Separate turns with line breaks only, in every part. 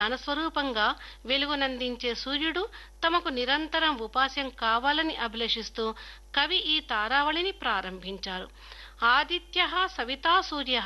ఘనస్వరూపంగా వెలుగునందించే సూర్యుడు తమకు నిరంతరం ఉపాస్యం కావాలని అభిలషిస్తూ కవి ఈ తారావళిని ప్రారంభించారు ఆదిత్య సవితా సూర్య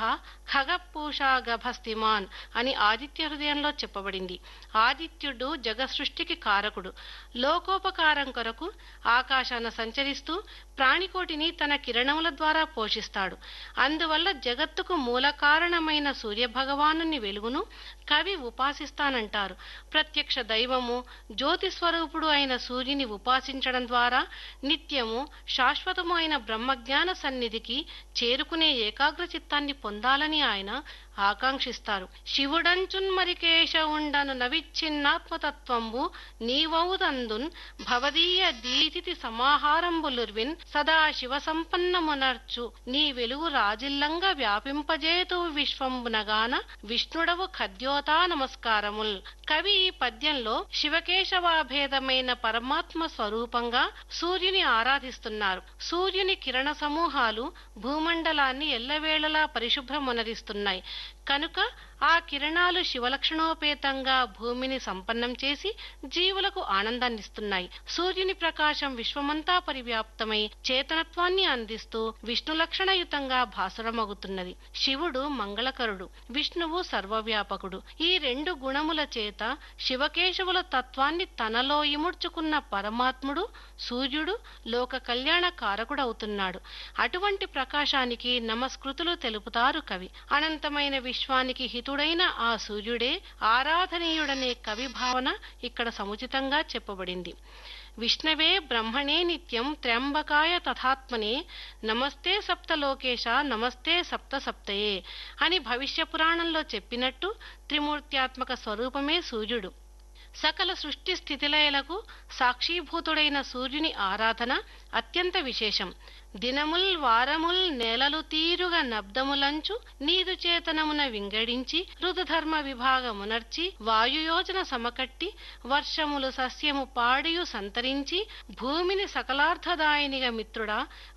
ఖగపూషా గభస్తిమాన్ అని ఆదిత్య హృదయంలో చెప్పబడింది ఆదిత్యుడు జగసృష్టికి కారకుడు లోకోపకారం కొరకు ఆకాశాన సంచరిస్తూ ప్రాణికోటిని తన కిరణముల ద్వారా పోషిస్తాడు అందువల్ల జగత్తుకు మూల కారణమైన సూర్య భగవాను వెలుగును కవి ఉపాసిస్తానంటారు ప్రత్యక్ష దైవము జ్యోతి స్వరూపుడు అయిన సూర్యుని ఉపాసించడం ద్వారా నిత్యము శాశ్వతము అయిన బ్రహ్మజ్ఞాన సన్నిధికి చేరుకునే ఏకాగ్ర చిత్తాన్ని పొందాలని ఆయన ఆకాంక్షిస్తారు శివుడంచున్మరికేశ ఉండను నవిచ్ఛిన్నాత్మతత్వంబు నీవౌదందున్ భవదీయ దీతితి సమాహారంబులుర్విన్ సదా శివ సంపన్నమునర్చు నీ వెలుగు రాజిల్లంగా వ్యాపింపజేతు విశ్వంబునగాన విష్ణుడవు ఖద్యోతా నమస్కారముల్ కవి ఈ పద్యంలో శివకేశవాభేదమైన పరమాత్మ స్వరూపంగా సూర్యుని ఆరాధిస్తున్నారు సూర్యుని కిరణ సమూహాలు భూమండలాన్ని ఎల్లవేళలా పరిశుభ్రమునరిస్తున్నాయి కనుక ఆ కిరణాలు శివలక్షణోపేతంగా భూమిని సంపన్నం చేసి జీవులకు ఆనందాన్నిస్తున్నాయి సూర్యుని ప్రకాశం విశ్వమంతా పరివ్యాప్తమై చేతనత్వాన్ని అందిస్తూ విష్ణు లక్షణయుతంగా భాసురమగుతున్నది శివుడు మంగళకరుడు విష్ణువు సర్వవ్యాపకుడు ఈ రెండు గుణముల చేత శివకేశవుల తత్వాన్ని తనలో ఇముడ్చుకున్న పరమాత్ముడు సూర్యుడు లోక కళ్యాణ కారకుడవుతున్నాడు అటువంటి ప్రకాశానికి నమస్కృతులు తెలుపుతారు కవి అనంతమైన విశ్వానికి హితుడైన ఆ సూర్యుడే ఆరాధనీయుడనే కవి భావన ఇక్కడ సముచితంగా చెప్పబడింది విష్ణవే బ్రహ్మణే నిత్యం త్ర్యంబకాయ తథాత్మనే నమస్తే సప్తలోకేశ నమస్తే సప్త సప్తయే అని భవిష్య పురాణంలో చెప్పినట్టు త్రిమూర్త్యాత్మక స్వరూపమే సూర్యుడు సకల సృష్టి స్థితిలయలకు సాక్షీభూతుడైన సూర్యుని ఆరాధన అత్యంత విశేషం దినముల్ వారముల్ నేలలు తీరుగా నబ్దములంచు నీదు చేతనమున వింగడించి ఋతుధర్మ విభాగమునర్చి వాయుయోజన సమకట్టి వర్షములు సస్యము పాడియు సంతరించి భూమిని సకలార్థదాయినిగా మిత్రుడా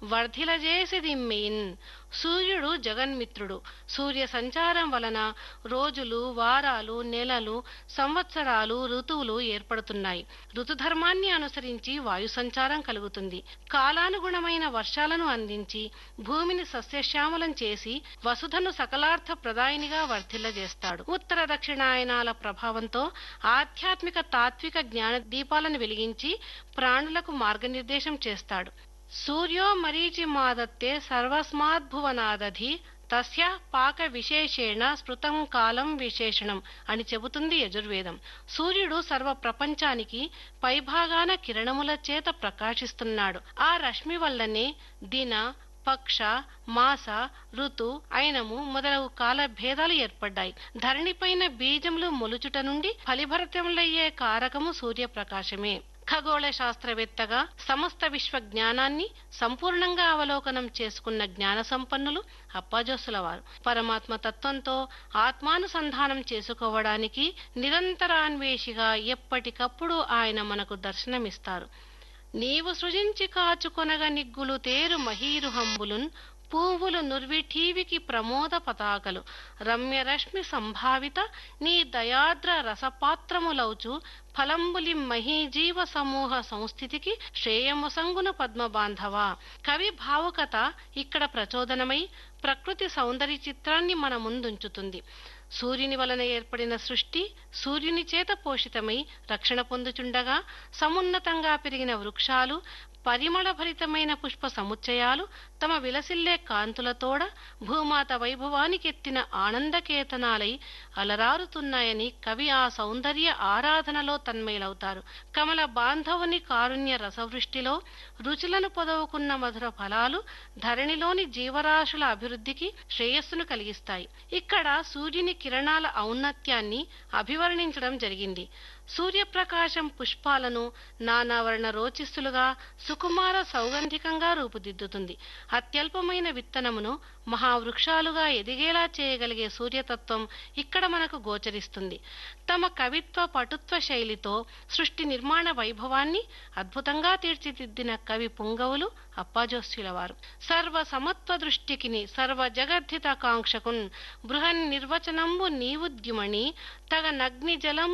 వర్ధిలజేసిదిమ్మెయిన్ సూర్యుడు జగన్మిత్రుడు సూర్య సంచారం వలన రోజులు వారాలు నెలలు సంవత్సరాలు ఋతువులు ఏర్పడుతున్నాయి ఋతుధర్మాన్ని అనుసరించి వాయు సంచారం కలుగుతుంది కాలానుగుణమైన వర్షాలను అందించి భూమిని సస్యశ్యామలం చేసి వసుధను సకలార్థ ప్రదాయినిగా వర్ధిల్లజేస్తాడు ఉత్తర దక్షిణాయనాల ప్రభావంతో ఆధ్యాత్మిక తాత్విక జ్ఞాన దీపాలను వెలిగించి ప్రాణులకు మార్గనిర్దేశం చేస్తాడు సూర్యో మరీచి మాదత్తే సర్వస్మాద్భువనాదధి తస్య పాక విశేషేణ స్మృతం కాలం విశేషణం అని చెబుతుంది యజుర్వేదం సూర్యుడు సర్వ ప్రపంచానికి పైభాగాన కిరణముల చేత ప్రకాశిస్తున్నాడు ఆ రశ్మి వల్లనే దిన పక్ష మాస ఋతు అయినము మొదలగు కాల భేదాలు ఏర్పడ్డాయి ధరణిపైన బీజములు మొలుచుట నుండి ఫలిభరితములయ్యే కారకము సూర్యప్రకాశమే ఖగోళ శాస్త్రవేత్తగా సమస్త విశ్వ జ్ఞానాన్ని సంపూర్ణంగా అవలోకనం చేసుకున్న జ్ఞాన సంపన్నులు అప్పాజోసుల వారు పరమాత్మ తత్వంతో ఆత్మానుసంధానం చేసుకోవడానికి నిరంతరాన్వేషిగా ఎప్పటికప్పుడు ఆయన మనకు దర్శనమిస్తారు నీవు సృజించి కాచుకొనగ నిగ్గులు తేరు మహీరుహంబులున్ పువ్వులు నుర్విఠీవికి ప్రమోద పతాకలు రమ్యరశ్మి సంభావిత నీ దయాద్ర రసపాత్రములౌచు ఫలంబులి మహీజీవ సమూహ సంస్థితికి శ్రేయముసంగున పద్మబాంధవ కవి భావుకత ఇక్కడ ప్రచోదనమై ప్రకృతి సౌందర్య చిత్రాన్ని మన ముందుంచుతుంది సూర్యుని వలన ఏర్పడిన సృష్టి సూర్యుని చేత పోషితమై రక్షణ పొందుచుండగా సమున్నతంగా పెరిగిన వృక్షాలు పరిమళభరితమైన పుష్ప సముచ్చయాలు తమ విలసిల్లే కాంతులతోడ భూమాత వైభవానికెత్తిన ఆనందకేతనాలై అలరారుతున్నాయని కవి ఆ సౌందర్య ఆరాధనలో తన్మయులవుతారు కమల బాంధవుని కారుణ్య రసవృష్టిలో రుచులను పొదవుకున్న మధుర ఫలాలు ధరణిలోని జీవరాశుల అభివృద్ధికి శ్రేయస్సును కలిగిస్తాయి ఇక్కడ సూర్యుని కిరణాల ఔన్నత్యాన్ని అభివర్ణించడం జరిగింది సూర్యప్రకాశం పుష్పాలను నానావర్ణ రోచిస్సులుగా సుకుమార సౌగంధికంగా రూపుదిద్దుతుంది అత్యల్పమైన విత్తనమును మహావృక్షాలుగా ఎదిగేలా చేయగలిగే సూర్యతత్వం ఇక్కడ మనకు గోచరిస్తుంది తమ కవిత్వ పటుత్వ శైలితో సృష్టి నిర్మాణ వైభవాన్ని అద్భుతంగా తీర్చిదిద్దిన కవి పుంగవులు అప్పాజోస్యుల వారు సర్వ సమత్వ దృష్టికిని సర్వ జగద్ధిత కాంక్షకున్ బృహన్ నిర్వచనంబు నీవుద్యుమణి తగ నగ్ని జలం